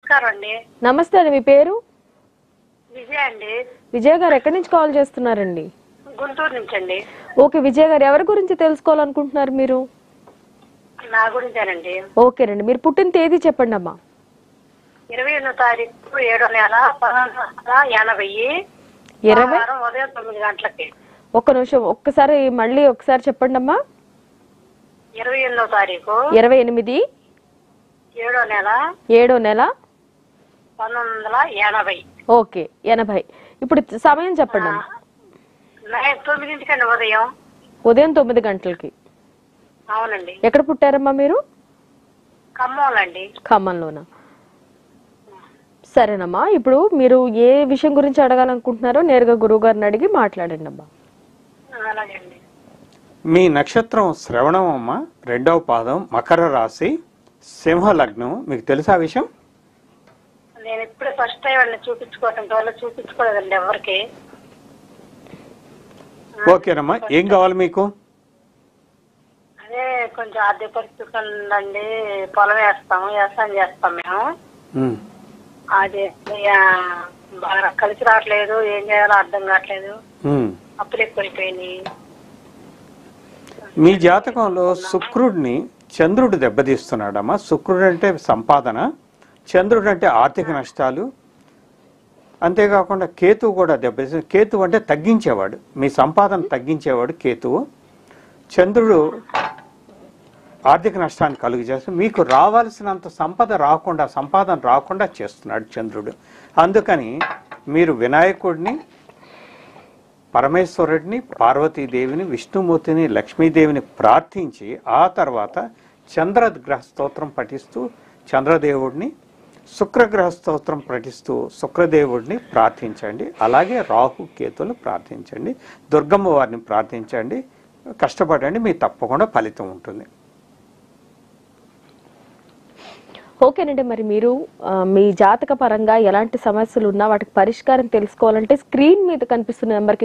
నమస్కారం అండి నమస్తే అండి మీ పేరు విజయ అండి విజయ్ గారు ఎక్కడి నుంచి కాల్ చేస్తున్నారండి గుంటూరు నుంచి అండి ఓకే విజయ్ గారు ఎవరి గురించి తెలుసుకోవాలనుకుంటున్నారు మీరు నా గురించేనండి ఓకేనండి మీరు పుట్టిన తేదీ చెప్పండి అమ్మా ఇరవై ఎనిమిదో తారీఖు ఏడో నెల పంతొమ్మిది వందల ఎనభై ఇరవై వారం ఉదయం తొమ్మిది గంటలకి ఒక్క నిమిషం ఒక్కసారి మళ్ళీ ఒకసారి చెప్పండి అమ్మా ఇరవై ఎనిమిదో తారీఖు ఇరవై ఎనిమిది ఏడో నెల ఏడో నెల పంతొమ్మిది వందల ఎనభై ఓకే ఎనభై ఇప్పుడు సమయం చెప్పండి అమ్మా నైన్ తొమ్మిదింటికండి ఉదయం ఉదయం తొమ్మిది గంటలకి అవునండి ఎక్కడ పుట్టారమ్మా మీరు ఖమ్మంలండి ఖమ్మంలోనా సరేనమ్మా ఇప్పుడు మీరు ఏ విషయం గురించి అడగాలనుకుంటున్నారో నేరుగా గురువు గారిని అడిగి మాట్లాడండి అమ్మా అలాగే అండి మీ నక్షత్రం శ్రవణం అమ్మ రెండవ పాదం మకర రాశి సింహ లగ్నం మీకు తెలుసా ఆ విషయం నేను ఇప్పుడే ఫస్ట్ టైం అండి చూపించుకోవటం వల్ల చూపించుకోలేదండి ఎవరికి ఓకేనమ్మా ఏం కావాలి మీకు అదే కొంచెం ఆర్థిక పరిస్థితి ఉందండి పొలం వేస్తాము వ్యవసాయం చేస్తాం మేము ఉమ్. అది ఇక బాగా కలిసి రావట్లేదు ఏం చేయాలో అర్థం కావట్లేదు ఉమ్. అప్పులు ఎక్కువైపోయినాయి మీ జాతకంలో శుక్రుడిని చంద్రుడు దెబ్బతీస్తున్నాడమ్మా శుక్రుడు అంటే సంపాదన చంద్రుడు అంటే ఆర్థిక నష్టాలు అంతేకాకుండా కేతువు కూడా దెబ్బతీ కేతువు అంటే తగ్గించేవాడు మీ సంపాదన తగ్గించేవాడు కేతువు చంద్రుడు ఆర్థిక నష్టాన్ని కలుగు చేస్తే మీకు రావాల్సినంత సంపద రాకుండా సంపాదన రాకుండా చేస్తున్నాడు చంద్రుడు అందుకని మీరు వినాయకుడిని పరమేశ్వరుడిని పార్వతీదేవిని విష్ణుమూర్తిని లక్ష్మీదేవిని ప్రార్థించి ఆ తర్వాత చంద్రగ్రహ స్తోత్రం పఠిస్తూ చంద్రదేవుడిని శుక్రగ్రహ స్తోత్రం పఠిస్తూ శుక్రదేవుడిని ప్రార్థించండి అలాగే రాహు కేతులు ప్రార్థించండి దుర్గమ్మ వారిని ప్రార్థించండి కష్టపడండి మీకు తప్పకుండా ఫలితం ఉంటుంది ఓకేనండి మరి మీరు ఆ, మీ జాతక పరంగా ఎలాంటి సమస్యలు ఉన్నా వాటికి పరిష్కారం తెలుసుకోవాలంటే స్క్రీన్ మీద కనిపిస్తున్న నెంబర్కి